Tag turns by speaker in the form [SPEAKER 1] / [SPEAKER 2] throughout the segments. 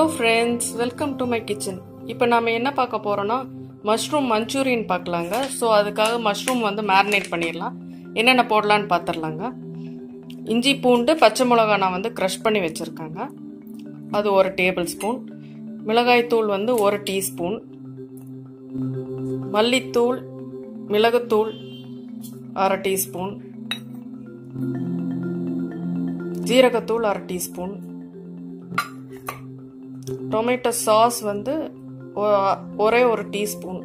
[SPEAKER 1] Friends welcome to my kitchen இப்போ நாம என்ன பார்க்க போறோம்னா மஷ்ரூம் மஞ்சூரியன் பார்க்கலாங்க ஸோ அதுக்காக மஷ்ரூம் வந்து மேரினேட் பண்ணிடலாம் என்னென்ன போடலான்னு பார்த்துடலாங்க இஞ்சி பூண்டு பச்சை மிளகாய் நான் வந்து க்ரஷ் பண்ணி வச்சுருக்கேங்க அது ஒரு டேபிள் ஸ்பூன் மிளகாய்த்தூள் வந்து ஒரு டீஸ்பூன் மல்லித்தூள் மிளகுத்தூள் அரை டீஸ்பூன் ஜீரகத்தூள் அரை டீஸ்பூன் டொமேட்டோ சாஸ் வந்து ஒ- ஒரே ஒரு டீஸ்பூன்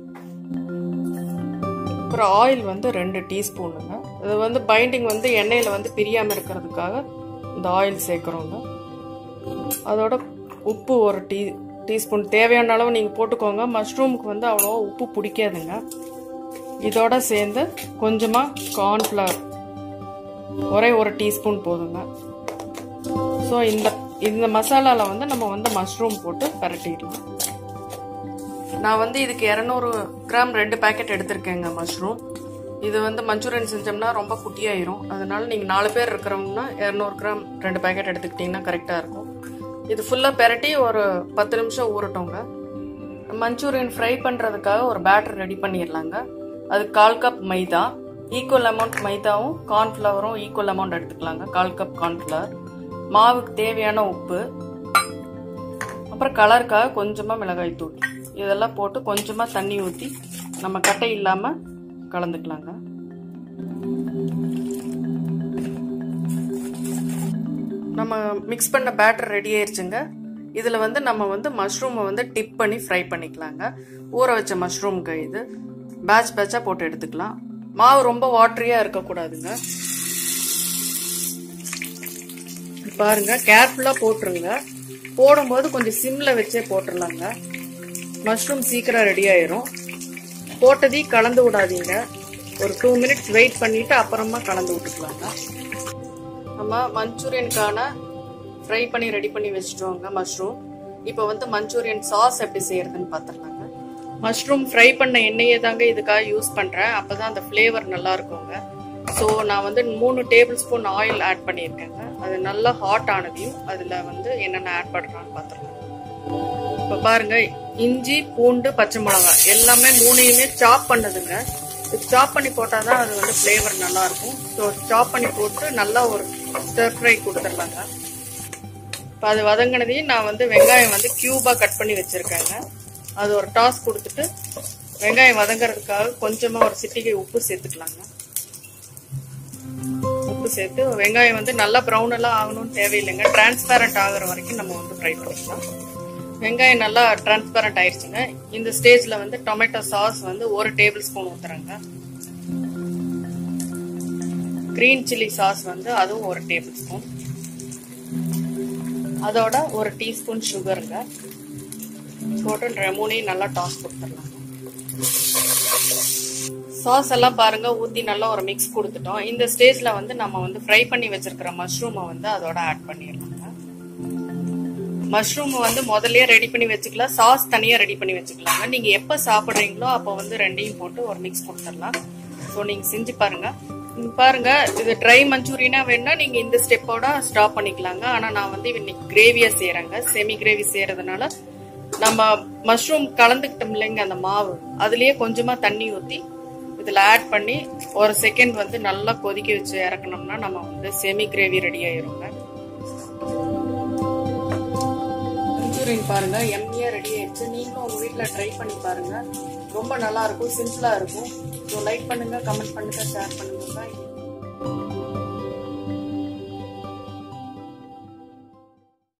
[SPEAKER 1] அப்புறம் ஆயில் வந்து ரெண்டு டீஸ்பூனுங்க இது வந்து பைண்டிங் வந்து எண்ணெயில் வந்து பிரியாமல் இருக்கிறதுக்காக இந்த ஆயில் சேர்க்குறோங்க அதோட உப்பு ஒரு டீ டீஸ்பூன் தேவையான அளவு நீங்கள் போட்டுக்கோங்க மஷ்ரூமுக்கு வந்து அவ்வளோவா உப்பு பிடிக்காதுங்க இதோட சேர்ந்து கொஞ்சமாக கார்ன்ஃப்ளவர் ஒரே ஒரு டீஸ்பூன் போதுங்க ஸோ இந்த இந்த மசாலாவில் வந்து நம்ம வந்து மஷ்ரூம் போட்டு பரட்டிடலாம் நான் வந்து இதுக்கு இரநூறு கிராம் ரெண்டு பேக்கெட் எடுத்திருக்கேங்க மஷ்ரூம் இது வந்து மஞ்சூரியன் செஞ்சோம்னா ரொம்ப குட்டியாயிரும் அதனால நீங்கள் நாலு பேர் இருக்கிறவங்கன்னா இரநூறு கிராம் ரெண்டு பேக்கெட் எடுத்துக்கிட்டிங்கன்னா கரெக்டாக இருக்கும் இது ஃபுல்லாக பெரட்டி ஒரு பத்து நிமிஷம் ஊறட்டோங்க மஞ்சூரியன் ஃப்ரை பண்ணுறதுக்காக ஒரு பேட்டர் ரெடி பண்ணிடலாங்க அது கால் கப் மைதா ஈக்குவல் அமௌண்ட் மைதாவும் கார்ன்ஃப்ளவரும் ஈக்குவல் அமௌண்ட் எடுத்துக்கலாங்க கால் கப் கார்ன்ஃப்ளவர் மாவுக்கு தேவையான உப்பு அப்புறம் கலருக்காக கொஞ்சமாக மிளகாய் தூள் இதெல்லாம் போட்டு கொஞ்சமாக தண்ணி ஊற்றி நம்ம கட்டை இல்லாமல் கலந்துக்கலாங்க நம்ம மிக்ஸ் பண்ண பேட்டர் ரெடி ஆயிருச்சுங்க இதில் வந்து நம்ம வந்து மஷ்ரூமை வந்து டிப் பண்ணி ஃப்ரை பண்ணிக்கலாங்க ஊற வச்ச மஷ்ரூம்க்கு இது பேட்ச் பேட்சாக போட்டு எடுத்துக்கலாம் மாவு ரொம்ப வாட்டரியாக இருக்கக்கூடாதுங்க பாருங்க கேர்ஃபுல்லாக போட்டுருங்க போடும்போது கொஞ்சம் சிம்மில் வச்சே போட்டுடலாங்க மஷ்ரூம் சீக்கிரம் ரெடி ஆயிரும் போட்டதையும் கலந்து விடாதீங்க ஒரு டூ மினிட்ஸ் வெயிட் பண்ணிட்டு அப்புறமா கலந்து விட்டுக்கலாங்க நம்ம மஞ்சூரியனுக்கான ஃப்ரை பண்ணி ரெடி பண்ணி வச்சுட்டோங்க மஷ்ரூம் இப்போ வந்து மஞ்சூரியன் சாஸ் எப்படி செய்யறதுன்னு பார்த்துடலாங்க மஷ்ரூம் ஃப்ரை பண்ண எண்ணெயே தாங்க இதுக்காக யூஸ் பண்ணுறேன் அப்போ தான் அந்த ஃப்ளேவர் நல்லா இருக்குங்க ஸோ நான் வந்து மூணு டேபிள் ஸ்பூன் ஆயில் ஆட் பண்ணியிருக்கேங்க அது நல்லா ஹாட் ஆனதையும் அதில் வந்து என்னென்ன ஆட் பண்ணுறான்னு பார்த்துடலாம் இப்போ பாருங்க இஞ்சி பூண்டு பச்சை மிளகாய் எல்லாமே மூணையுமே சாப் பண்ணதுங்க சாப் பண்ணி போட்டால் தான் அது வந்து ஃப்ளேவர் நல்லா இருக்கும் ஸோ சாப் பண்ணி போட்டு நல்லா ஒரு ஸ்டர் ஃப்ரை கொடுத்துடலாங்க இப்போ அது வதங்கினதையும் நான் வந்து வெங்காயம் வந்து கியூபாக கட் பண்ணி வச்சுருக்கேங்க அது ஒரு டாஸ் கொடுத்துட்டு வெங்காயம் வதங்குறதுக்காக கொஞ்சமாக ஒரு சிட்டிகை உப்பு சேர்த்துக்கலாங்க உப்பு சேர்த்து வெங்காயம் வந்து நல்லா ப்ரௌன் எல்லாம் ஆகணும்னு தேவையில்லைங்க டிரான்ஸ்பேரண்ட் ஆகுற வரைக்கும் நம்ம வந்து ஃப்ரை பண்ணிக்கலாம் வெங்காயம் நல்லா டிரான்ஸ்பேரண்ட் ஆயிடுச்சுங்க இந்த ஸ்டேஜ்ல வந்து டொமேட்டோ சாஸ் வந்து ஒரு டேபிள் ஸ்பூன் ஊத்துறேங்க கிரீன் சில்லி சாஸ் வந்து அதுவும் ஒரு டேபிள் ஸ்பூன் அதோட ஒரு டீஸ்பூன் சுகருங்க போட்டு மூணையும் நல்லா டாஸ் கொடுத்துடலாம் சாஸ் எல்லாம் பாருங்க ஊத்தி நல்லா ஒரு மிக்ஸ் கொடுத்துட்டோம் இந்த ஸ்டேஜ்ல வந்து நம்ம வந்து ஃப்ரை பண்ணி வச்சிருக்கிற மஷ்ரூமை வந்து அதோட ஆட் பண்ணிடலாங்க மஷ்ரூம் வந்து முதல்லயே ரெடி பண்ணி வச்சுக்கலாம் சாஸ் தனியா ரெடி பண்ணி வச்சுக்கலாங்க நீங்க எப்ப சாப்பிடுறீங்களோ அப்போ வந்து ரெண்டையும் போட்டு ஒரு மிக்ஸ் கொடுத்துடலாம் ஸோ நீங்க செஞ்சு பாருங்க இங்க பாருங்க இது ட்ரை மஞ்சூரியனா வேணா நீங்க இந்த ஸ்டெப்போட ஸ்டாப் பண்ணிக்கலாங்க ஆனா நான் வந்து இன்னைக்கு கிரேவியா செய்யறேங்க செமி கிரேவி செய்யறதுனால நம்ம மஷ்ரூம் கலந்துக்கிட்டோம் இல்லைங்க அந்த மாவு அதுலயே கொஞ்சமா தண்ணி ஊத்தி இதுல ஆட் பண்ணி ஒரு செகண்ட் வந்து நல்லா கொதிக்க வச்சு இறக்கணும்னா நம்ம வந்து செமி கிரேவி ரெடி ஆயிருங்க மஞ்சூரியன் பாருங்க எம்மியா ரெடி ஆயிடுச்சு நீங்களும் உங்க வீட்ல ட்ரை பண்ணி பாருங்க ரொம்ப நல்லா இருக்கும் சிம்பிளா இருக்கும் ஸோ லைக் பண்ணுங்க கமெண்ட் பண்ணுங்க ஷேர் பண்ணுங்க Bye.